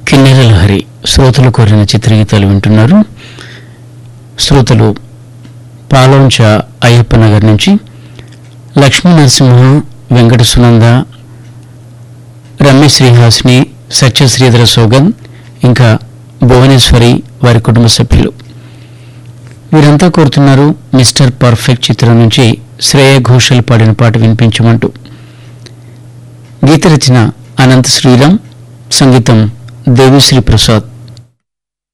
కిన్నెర లహరి శ్రోతలు కోరిన చిత్రగీతాలు వింటున్నారు శ్రోతలు పాలోంచ అయ్యప్ప నగర్ నుంచి లక్ష్మీ నరసింహ వెంకట సునంద రమ్య శ్రీహాసిని సత్య శ్రీధర సోగన్ ఇంకా భువనేశ్వరి వారి కుటుంబ సభ్యులు వీరంతా కోరుతున్నారు మిస్టర్ పర్ఫెక్ట్ చిత్రం నుంచి శ్రేయ ఘోషల్ పాడిన పాట వినిపించమంటూ గీత రచన అనంత శ్రీరామ్ సంగీతం దేవిశ్రీ ప్రసాద్